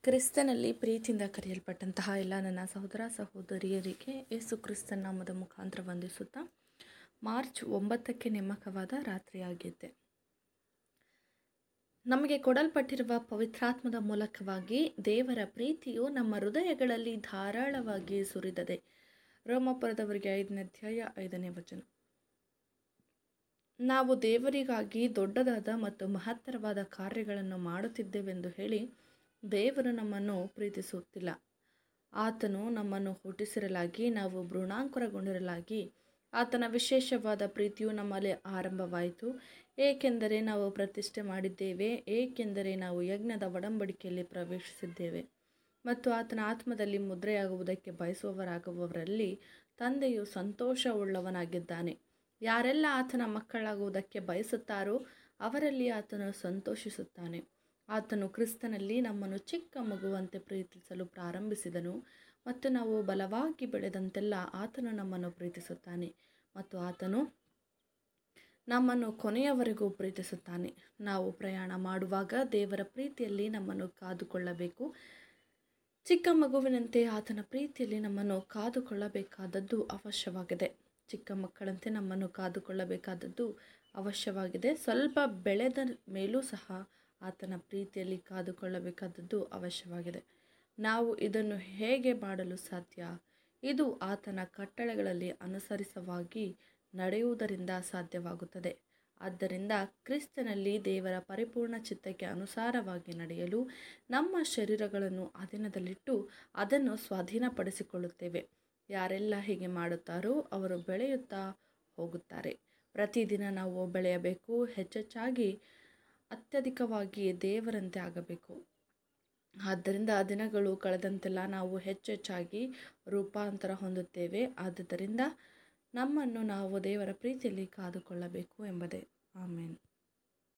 ಕ್ರಿಸ್ತನಲ್ಲಿ ಪ್ರೀತಿಯಿಂದ ಕರೆಯಲ್ಪಟ್ಟಂತಹ ಎಲ್ಲ ನನ್ನ ಸಹೋದರ ಸಹೋದರಿಯರಿಗೆ ಯೇಸು ಕ್ರಿಸ್ತನ ನಾಮದ ಮುಖಾಂತರ ವಂದಿಸುತ್ತಾ ಮಾರ್ಚ್ ಒಂಬತ್ತಕ್ಕೆ ನೇಮಕವಾದ ರಾತ್ರಿಯಾಗಿದೆ ನಮಗೆ ಕೊಡಲ್ಪಟ್ಟಿರುವ ಪವಿತ್ರಾತ್ಮದ ಮೂಲಕವಾಗಿ ದೇವರ ಪ್ರೀತಿಯು ನಮ್ಮ ಹೃದಯಗಳಲ್ಲಿ ಧಾರಾಳವಾಗಿ ಸುರಿದದೆ ರೋಮಪುರದವರಿಗೆ ಐದನೇ ಅಧ್ಯಾಯ ಐದನೇ ವಚನ ನಾವು ದೇವರಿಗಾಗಿ ದೊಡ್ಡದಾದ ಮತ್ತು ಮಹತ್ತರವಾದ ಕಾರ್ಯಗಳನ್ನು ಮಾಡುತ್ತಿದ್ದೇವೆಂದು ಹೇಳಿ ದೇವರು ನಮ್ಮನ್ನು ಪ್ರೀತಿಸುತ್ತಿಲ್ಲ ಆತನು ನಮ್ಮನ್ನು ಹುಟ್ಟಿಸಿರಲಾಗಿ ನಾವು ಭ್ರೂಣಾಂಕುರಗೊಂಡಿರಲಾಗಿ ಆತನ ವಿಶೇಷವಾದ ಪ್ರೀತಿಯು ನಮ್ಮಲ್ಲಿ ಆರಂಭವಾಯಿತು ಏಕೆಂದರೆ ನಾವು ಪ್ರತಿಷ್ಠೆ ಮಾಡಿದ್ದೇವೆ ಏಕೆಂದರೆ ನಾವು ಯಜ್ಞದ ಒಡಂಬಡಿಕೆಯಲ್ಲಿ ಪ್ರವೇಶಿಸಿದ್ದೇವೆ ಮತ್ತು ಆತನ ಆತ್ಮದಲ್ಲಿ ಮುದ್ರೆಯಾಗುವುದಕ್ಕೆ ಬಯಸುವವರಾಗುವವರಲ್ಲಿ ತಂದೆಯು ಸಂತೋಷವುಳ್ಳವನಾಗಿದ್ದಾನೆ ಯಾರೆಲ್ಲ ಆತನ ಮಕ್ಕಳಾಗುವುದಕ್ಕೆ ಬಯಸುತ್ತಾರೋ ಅವರಲ್ಲಿ ಆತನು ಸಂತೋಷಿಸುತ್ತಾನೆ ಆತನು ಕ್ರಿಸ್ತನಲ್ಲಿ ನಮ್ಮನ್ನು ಚಿಕ್ಕ ಮಗುವಂತೆ ಪ್ರೀತಿಸಲು ಪ್ರಾರಂಭಿಸಿದನು ಮತ್ತು ನಾವು ಬಲವಾಗಿ ಬೆಳೆದಂತೆಲ್ಲ ಆತನು ನಮ್ಮನ್ನು ಪ್ರೀತಿಸುತ್ತಾನೆ ಮತ್ತು ಆತನು ನಮ್ಮನ್ನು ಕೊನೆಯವರೆಗೂ ಪ್ರೀತಿಸುತ್ತಾನೆ ನಾವು ಪ್ರಯಾಣ ಮಾಡುವಾಗ ದೇವರ ಪ್ರೀತಿಯಲ್ಲಿ ನಮ್ಮನ್ನು ಕಾದುಕೊಳ್ಳಬೇಕು ಚಿಕ್ಕ ಮಗುವಿನಂತೆ ಆತನ ಪ್ರೀತಿಯಲ್ಲಿ ನಮ್ಮನ್ನು ಕಾದುಕೊಳ್ಳಬೇಕಾದದ್ದು ಅವಶ್ಯವಾಗಿದೆ ಚಿಕ್ಕ ಮಕ್ಕಳಂತೆ ನಮ್ಮನ್ನು ಕಾದುಕೊಳ್ಳಬೇಕಾದದ್ದು ಅವಶ್ಯವಾಗಿದೆ ಸ್ವಲ್ಪ ಬೆಳೆದ ಮೇಲೂ ಸಹ ಆತನ ಪ್ರೀತಿಯಲ್ಲಿ ಕಾದುಕೊಳ್ಳಬೇಕಾದದ್ದು ಅವಶ್ಯವಾಗಿದೆ ನಾವು ಇದನ್ನು ಹೇಗೆ ಮಾಡಲು ಸಾಧ್ಯ ಇದು ಆತನ ಕಟ್ಟಳೆಗಳಲ್ಲಿ ಅನುಸರಿಸವಾಗಿ ನಡೆಯುವುದರಿಂದ ಸಾಧ್ಯವಾಗುತ್ತದೆ ಆದ್ದರಿಂದ ಕ್ರಿಸ್ತನಲ್ಲಿ ದೇವರ ಪರಿಪೂರ್ಣ ಚಿತ್ತಕ್ಕೆ ಅನುಸಾರವಾಗಿ ನಡೆಯಲು ನಮ್ಮ ಶರೀರಗಳನ್ನು ಅಧೀನದಲ್ಲಿಟ್ಟು ಅದನ್ನು ಸ್ವಾಧೀನಪಡಿಸಿಕೊಳ್ಳುತ್ತೇವೆ ಯಾರೆಲ್ಲ ಹೀಗೆ ಮಾಡುತ್ತಾರೋ ಅವರು ಬೆಳೆಯುತ್ತಾ ಹೋಗುತ್ತಾರೆ ಪ್ರತಿದಿನ ನಾವು ಬೆಳೆಯಬೇಕು ಹೆಚ್ಚೆಚ್ಚಾಗಿ ಅತ್ಯಧಿಕವಾಗಿ ದೇವರಂತೆ ಆಗಬೇಕು ಆದ್ದರಿಂದ ದಿನಗಳು ಕಳೆದಂತೆಲ್ಲ ನಾವು ಹೆಚ್ಚೆಚ್ಚಾಗಿ ರೂಪಾಂತರ ಹೊಂದುತ್ತೇವೆ ಆದುದರಿಂದ ನಮ್ಮನ್ನು ನಾವು ದೇವರ ಪ್ರೀತಿಯಲ್ಲಿ ಕಾದುಕೊಳ್ಳಬೇಕು ಎಂಬುದೇ ಆಮೇನ್